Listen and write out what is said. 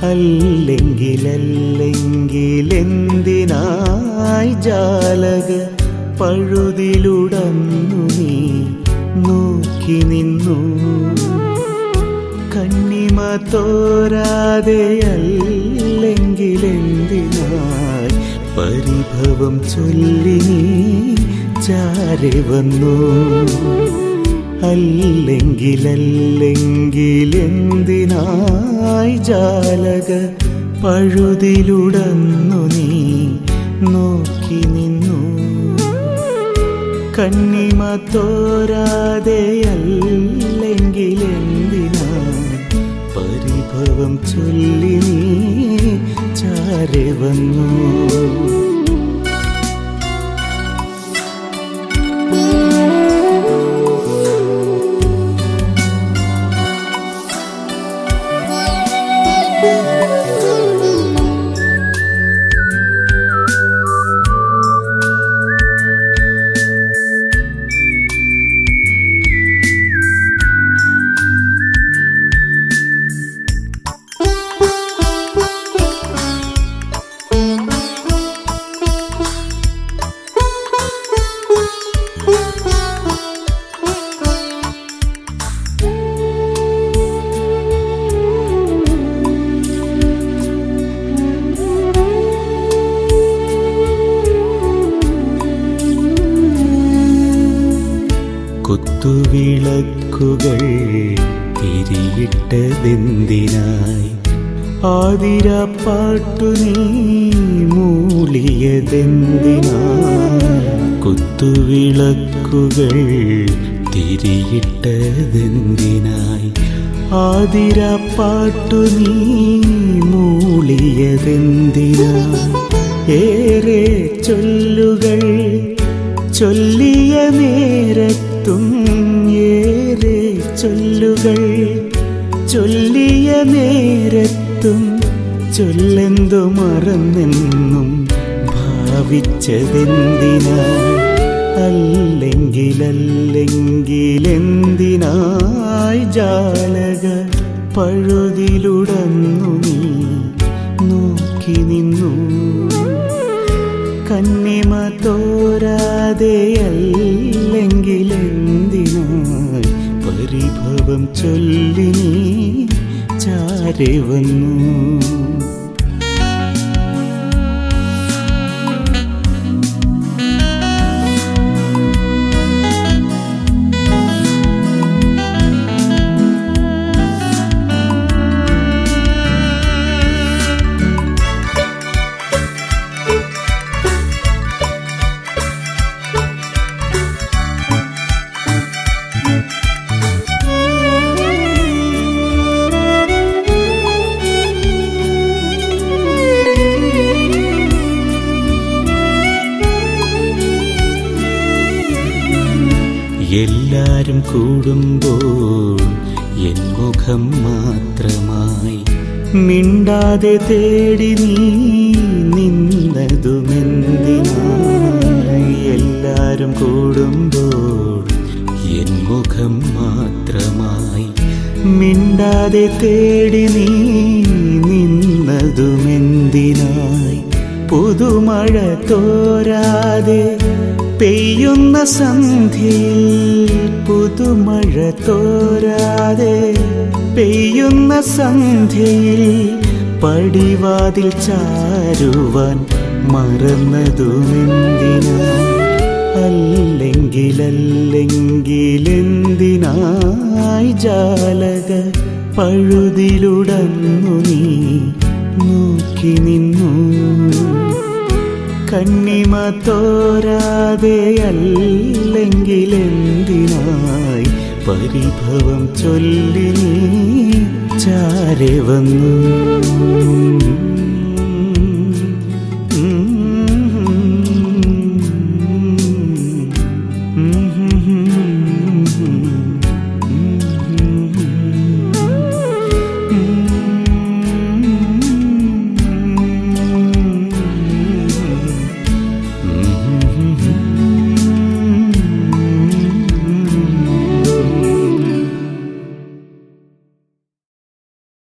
അല്ലെങ്കിലല്ലെങ്കിലെന്തിനായി ജാലക പഴുതിലുടന്നു നീ നോക്കി നിന്നു കണ്ണിമ തോരാതെ അല്ലെങ്കിലെന്തിനായി പരിഭവം ചൊല്ലി നീ ചാരി വന്നു അല്ലെങ്കിലല്ലെങ്കിലെന്തിനായി ജാലക പഴുതിലുടന്നു നീ നോക്കി നിന്നു കണ്ണിമ തോരാതെ അല്ലെങ്കിലെന്തിനാ പരിഭവം ചൊല്ലി നീ ചാരി വന്നു കുത്തുവിളക്കുകൾ തിരിയിട്ടതെന്തിനായി ആതിര പാട്ടു നീ മൂളിയതെന്തിനായി കുത്തുവിളക്കുകൾ തിരിയിട്ടതെന്തിനായി ആതിര പാട്ടു നീ മൂളിയതെന്തിനായി ഏറെ ചൊല്ലുകൾ ചൊല്ലിയ നേരത്തും ഏറെ ചൊല്ലുകൾ ചൊല്ലിയ നേരത്തും ചൊല്ലെന്തു മറന്നെന്നും ഭാവിച്ചതെന്തിനായി അല്ലെങ്കിലല്ലെങ്കിലെന്തിനായി ജാലക പഴുതിലുടന്നു നീ നോക്കി നിന്നു കണ്ണിമ തോരാതെ അല്ലെങ്കിലെന്തിനായി പരിഭവം ചൊല്ലി നീ ചാരി വന്നു എല്ലാരും കൂടുമ്പോൾ എൻ മുഖം മാത്രമായി മിണ്ടാതെ തേടി നീ നിന്നതുമെന്തിനായി എല്ലാരും കൂടുമ്പോൾ എൻ മുഖം മാത്രമായി മിണ്ടാതെ തേടി നീ നിന്നതുമെന്തിനായി പുതുമഴ തോരാതെ പെയ്യുന്ന സന്ധ്യയിൽ പുതുമഴ തോരാതെ പെയ്യുന്ന സന്ധ്യയിൽ പടിവാതിൽ ചാരുവാൻ മറന്നതുമെന്തിനാ അല്ലെങ്കിലല്ലെങ്കിലെന്തിനായി ജാലക പഴുതിലുടന്നു നീ നോക്കി നിന്നു കണ്ണിമ തോരാതെ അല്ലെങ്കിലെന്തിനായി പരിഭവം ചൊല്ലി നീ ചാരി വന്നു